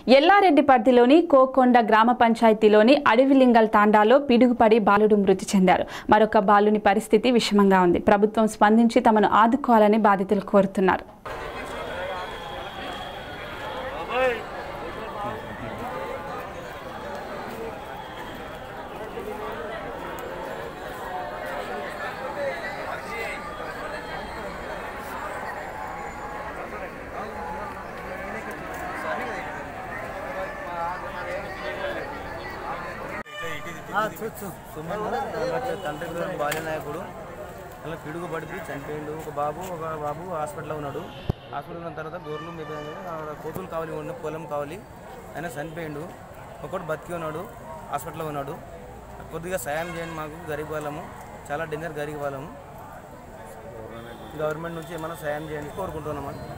ఎల్లారెడ్డిపర్తిలోని కోకొండ గ్రామ పంచాయతీలోని అడవిలింగల్ తాండాలో పిడుగుపడి బాలుడు మృతి చెందారు మరొక బాలుని పరిస్థితి విషమంగా ఉంది ప్రభుత్వం స్పందించి తమను ఆదుకోవాలని బాధితులు కోరుతున్నారు సుమన్ అన్నట్టు తండ్రి పేరు బాల్య నాయకుడు అలా పిడుగు పడిపి చనిపోయిండు ఒక బాబు ఒక బాబు హాస్పిటల్లో ఉన్నాడు హాస్పిటల్ ఉన్న తర్వాత గోర్లు మీద ఆవిడ కోతులు కావాలి ఉన్న పొలం కావాలి ఆయన చనిపోయిండు ఒకడు బతికి ఉన్నాడు హాస్పిటల్లో ఉన్నాడు కొద్దిగా సాయం చేయండి మాకు గరీబ్ వాళ్ళము చాలా డేంజర్ గరీబ్ వాళ్ళము గవర్నమెంట్ నుంచి ఏమైనా సాయం చేయండి కోరుకుంటున్నామని